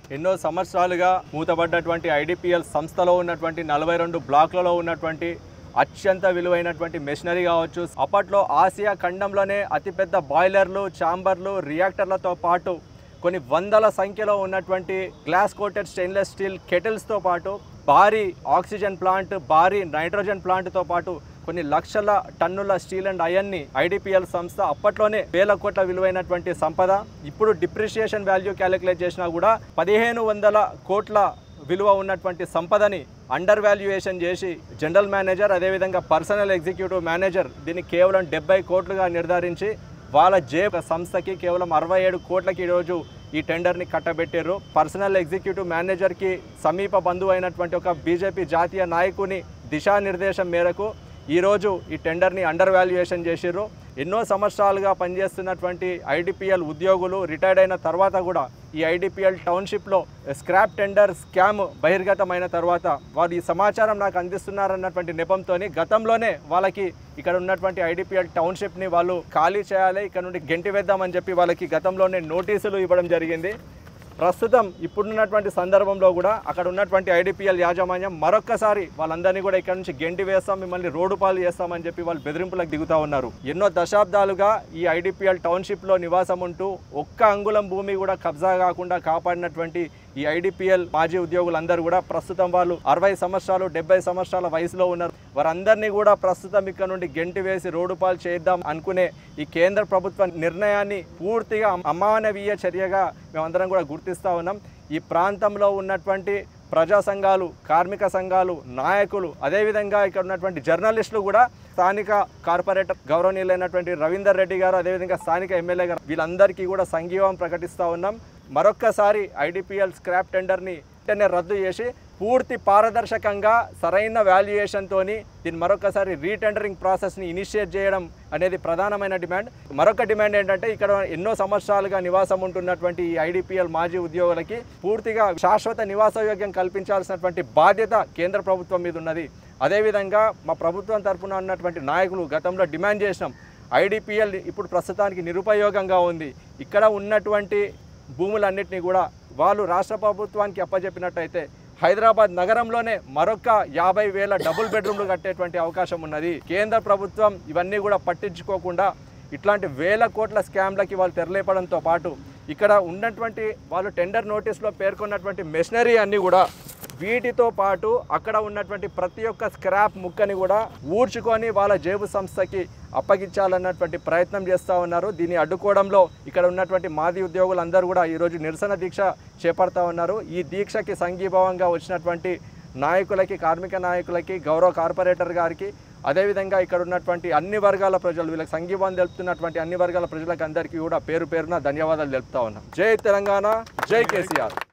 ఎన్నో సంవత్సరాలుగా మూతబడ్డటువంటి ఐడిపిఎల్ సంస్థలో ఉన్నటువంటి నలభై రెండు బ్లాక్లలో ఉన్నటువంటి అత్యంత విలువైనటువంటి మెషినరీ కావచ్చు అప్పట్లో ఆసియా ఖండంలోనే అతిపెద్ద బాయిలర్లు ఛాంబర్లు రియాక్టర్లతో పాటు కొన్ని వందల సంఖ్యలో ఉన్నటువంటి గ్లాస్ కోటెడ్ స్టెయిన్లెస్ స్టీల్ కెటిల్స్తో పాటు భారీ ఆక్సిజన్ ప్లాంట్ భారీ నైట్రోజన్ ప్లాంట్తో పాటు కొన్ని లక్షల టన్నుల స్టీల్ అండ్ అయన్ని ఐడిపిఎల్ సంస్థ అప్పట్లోనే వేల కోట్ల విలువైనటువంటి సంపద ఇప్పుడు డిప్రిషియేషన్ వాల్యూ క్యాలిక్యులేట్ చేసినా కూడా పదిహేను వందల కోట్ల విలువ ఉన్నటువంటి సంపదని అండర్ వాల్యుయేషన్ చేసి జనరల్ మేనేజర్ అదేవిధంగా పర్సనల్ ఎగ్జిక్యూటివ్ మేనేజర్ దీన్ని కేవలం డెబ్బై కోట్లుగా నిర్ధారించి వాళ్ళ జే సంస్థకి కేవలం అరవై ఏడు కోట్లకి ఈరోజు ఈ టెండర్ని కట్టబెట్టారు పర్సనల్ ఎగ్జిక్యూటివ్ మేనేజర్కి సమీప బంధువు అయినటువంటి ఒక బీజేపీ జాతీయ నాయకుని దిశానిర్దేశం మేరకు ఈరోజు ఈ టెండర్ని అండర్ వాల్యుయేషన్ చేసిర్రు ఎన్నో సంవత్సరాలుగా పనిచేస్తున్నటువంటి ఐడిపిఎల్ ఉద్యోగులు రిటైర్డ్ అయిన తర్వాత కూడా ఈ ఐడిపిఎల్ టౌన్షిప్లో స్క్రాప్ టెండర్ స్కామ్ బహిర్గతమైన తర్వాత వారు ఈ సమాచారం నాకు అందిస్తున్నారన్నటువంటి నెపంతో గతంలోనే వాళ్ళకి ఇక్కడ ఉన్నటువంటి ఐడిపిఎల్ టౌన్షిప్ని వాళ్ళు ఖాళీ చేయాలి ఇక్కడ నుండి గెంటి వేద్దామని చెప్పి వాళ్ళకి గతంలోనే నోటీసులు ఇవ్వడం జరిగింది ప్రస్తుతం ఇప్పుడున్నటువంటి సందర్భంలో కూడా అక్కడ ఉన్నటువంటి ఐడిపిఎల్ యాజమాన్యం మరొక్కసారి వాళ్ళందరినీ కూడా ఇక్కడ నుంచి గెంటి వేస్తాం మిమ్మల్ని రోడ్డు పాలు చేస్తామని చెప్పి వాళ్ళు బెదిరింపులకు దిగుతా ఉన్నారు ఎన్నో దశాబ్దాలుగా ఈ ఐడిపిఎల్ టౌన్షిప్లో నివాసం ఉంటూ ఒక్క అంగుళం భూమి కూడా కబ్జా కాకుండా కాపాడినటువంటి ఈ ఐడిపిఎల్ మాజీ ఉద్యోగులందరూ కూడా ప్రస్తుతం వాళ్ళు అరవై సంవత్సరాలు డెబ్బై సంవత్సరాల వయసులో ఉన్నారు వారందరినీ కూడా ప్రస్తుతం ఇక్కడ నుండి గెంటి వేసి రోడ్డు పాలు చేద్దాం అనుకునే ఈ కేంద్ర ప్రభుత్వ నిర్ణయాన్ని పూర్తిగా అమానవీయ చర్యగా మేమందరం కూడా గుర్తిస్తూ ఉన్నాం ఈ ప్రాంతంలో ఉన్నటువంటి ప్రజా సంఘాలు కార్మిక సంఘాలు నాయకులు అదేవిధంగా ఇక్కడ ఉన్నటువంటి జర్నలిస్టులు కూడా స్థానిక కార్పొరేటర్ గౌరవనీయులైనటువంటి రవీందర్ రెడ్డి గారు అదేవిధంగా స్థానిక ఎమ్మెల్యే గారు వీళ్ళందరికీ కూడా సంఘీవం ప్రకటిస్తూ ఉన్నాం మరొక్కసారి ఐడిపిఎల్ స్క్రాప్ టెండర్ని వెంటనే రద్దు చేసి పూర్తి పారదర్శకంగా సరైన వాల్యుయేషన్తోని దీన్ని మరొకసారి రీటెండరింగ్ ప్రాసెస్ని ఇనిషియేట్ చేయడం అనేది ప్రధానమైన డిమాండ్ మరొక డిమాండ్ ఏంటంటే ఇక్కడ ఎన్నో సంవత్సరాలుగా నివాసం ఉంటున్నటువంటి ఈ ఐడిపిఎల్ మాజీ ఉద్యోగులకి పూర్తిగా శాశ్వత నివాసయోగ్యం కల్పించాల్సినటువంటి బాధ్యత కేంద్ర ప్రభుత్వం మీద ఉన్నది అదేవిధంగా మా ప్రభుత్వం తరపున ఉన్నటువంటి నాయకులు గతంలో డిమాండ్ చేసినాం ఐడిపిఎల్ ఇప్పుడు ప్రస్తుతానికి నిరుపయోగంగా ఉంది ఇక్కడ ఉన్నటువంటి భూములన్నింటినీ కూడా వాళ్ళు రాష్ట్ర ప్రభుత్వానికి అప్పజెప్పినట్టయితే హైదరాబాద్ నగరంలోనే మరొక యాభై వేల డబుల్ బెడ్రూమ్లు కట్టేటువంటి అవకాశం ఉన్నది కేంద్ర ప్రభుత్వం ఇవన్నీ కూడా పట్టించుకోకుండా ఇట్లాంటి వేల కోట్ల స్కామ్లకి వాళ్ళు తెరలేపడంతో పాటు ఇక్కడ ఉన్నటువంటి వాళ్ళు టెండర్ నోటీస్లో పేర్కొన్నటువంటి మెషినరీ అన్నీ కూడా వీటితో పాటు అక్కడ ఉన్నటువంటి ప్రతి ఒక్క స్క్రాప్ ముక్కని కూడా ఊడ్చుకొని వాళ్ళ జేబు సంస్థకి అప్పగించాలన్నటువంటి ప్రయత్నం చేస్తూ ఉన్నారు దీన్ని అడ్డుకోవడంలో ఇక్కడ ఉన్నటువంటి మాది ఉద్యోగులందరూ కూడా ఈరోజు నిరసన దీక్ష చేపడతా ఉన్నారు ఈ దీక్షకి సంఘీభావంగా వచ్చినటువంటి నాయకులకి కార్మిక నాయకులకి గౌరవ కార్పొరేటర్ గారికి అదేవిధంగా ఇక్కడ ఉన్నటువంటి అన్ని వర్గాల ప్రజలు వీళ్ళకి సంఘీభావం తెలుపుతున్నటువంటి అన్ని వర్గాల ప్రజలకు అందరికీ కూడా పేరు పేరున ధన్యవాదాలు తెలుపుతా ఉన్నాం జై తెలంగాణ జై కేసీఆర్